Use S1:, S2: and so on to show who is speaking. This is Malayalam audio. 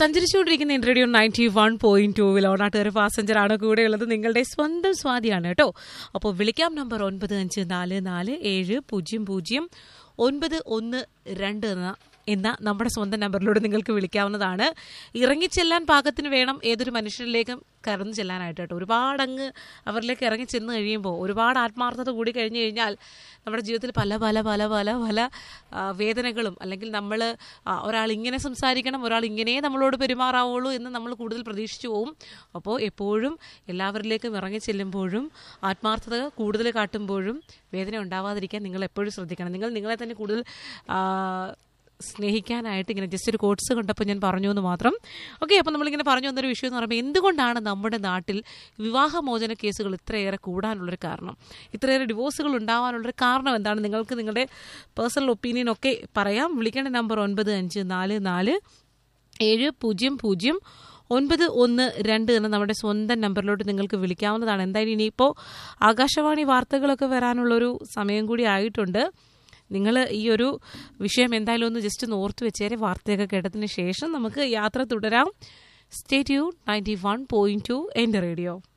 S1: സഞ്ചരിച്ചുകൊണ്ടിരിക്കുന്ന റേഡിയോ നയൻറ്റി വൺ പോയിന്റ് ടൂവിൽ ഓണാട്ടുകാർ പാസഞ്ചർ ആണ് കൂടെയുള്ളത് നിങ്ങളുടെ സ്വന്തം സ്വാതിയാണ് കേട്ടോ അപ്പോൾ വിളിക്കാം നമ്പർ ഒൻപത് അഞ്ച് നാല് നാല് ഏഴ് പൂജ്യം പൂജ്യം ഒൻപത് ഒന്ന് രണ്ട് എന്ന എന്ന നമ്മുടെ സ്വന്തം നമ്പറിലൂടെ നിങ്ങൾക്ക് വിളിക്കാവുന്നതാണ് ഇറങ്ങിച്ചെല്ലാൻ പാകത്തിന് വേണം ഏതൊരു മനുഷ്യരിലേക്കും കടന്നു ചെല്ലാനായിട്ട് കേട്ടോ ഒരുപാട് അങ്ങ് അവരിലേക്ക് ഇറങ്ങി ചെന്ന് കഴിയുമ്പോൾ ഒരുപാട് ആത്മാർത്ഥത കൂടി കഴിഞ്ഞു കഴിഞ്ഞാൽ നമ്മുടെ ജീവിതത്തിൽ പല പല പല പല പല ആ, വേദനകളും അല്ലെങ്കിൽ നമ്മൾ ഒരാൾ ഇങ്ങനെ സംസാരിക്കണം ഒരാൾ ഇങ്ങനെ നമ്മളോട് പെരുമാറാവുള്ളൂ എന്ന് നമ്മൾ കൂടുതൽ പ്രതീക്ഷിച്ചു പോവും അപ്പോൾ എപ്പോഴും എല്ലാവരിലേക്കും ഇറങ്ങി ചെല്ലുമ്പോഴും ആത്മാർത്ഥത കൂടുതൽ കാട്ടുമ്പോഴും വേദന ഉണ്ടാവാതിരിക്കാൻ നിങ്ങൾ എപ്പോഴും ശ്രദ്ധിക്കണം നിങ്ങൾ നിങ്ങളെ തന്നെ കൂടുതൽ ആ, സ്നേഹിക്കാനായിട്ട് ഇങ്ങനെ ജസ്റ്റ് ഒരു കോഴ്സ് കണ്ടപ്പോൾ ഞാൻ പറഞ്ഞു എന്ന് മാത്രം ഓക്കെ അപ്പോൾ നമ്മളിങ്ങനെ പറഞ്ഞു വന്നൊരു വിഷയം എന്ന് പറയുമ്പോൾ എന്തുകൊണ്ടാണ് നമ്മുടെ നാട്ടിൽ വിവാഹമോചന കേസുകൾ ഇത്രയേറെ കൂടാനുള്ളൊരു കാരണം ഇത്രയേറെ ഡിവോഴ്സുകൾ ഉണ്ടാവാനുള്ളൊരു കാരണം എന്താണ് നിങ്ങൾക്ക് നിങ്ങളുടെ പേഴ്സണൽ ഒപ്പീനിയൻ ഒക്കെ പറയാം വിളിക്കേണ്ട നമ്പർ ഒൻപത് അഞ്ച് നാല് നാല് ഏഴ് പൂജ്യം പൂജ്യം ഒൻപത് ഒന്ന് രണ്ട് എന്ന നമ്മുടെ സ്വന്തം നമ്പറിലോട്ട് നിങ്ങൾക്ക് വിളിക്കാവുന്നതാണ് എന്തായാലും ഇനിയിപ്പോൾ ആകാശവാണി വാർത്തകളൊക്കെ വരാനുള്ളൊരു സമയം കൂടി ആയിട്ടുണ്ട് നിങ്ങൾ ഈ ഒരു വിഷയം എന്തായാലും ഒന്ന് ജസ്റ്റ് ഒന്ന് ഓർത്ത് വെച്ചേരെ വാർത്തയൊക്കെ കേട്ടതിന് ശേഷം നമുക്ക് യാത്ര തുടരാം state you ninety one point two എൻ്റെ റേഡിയോ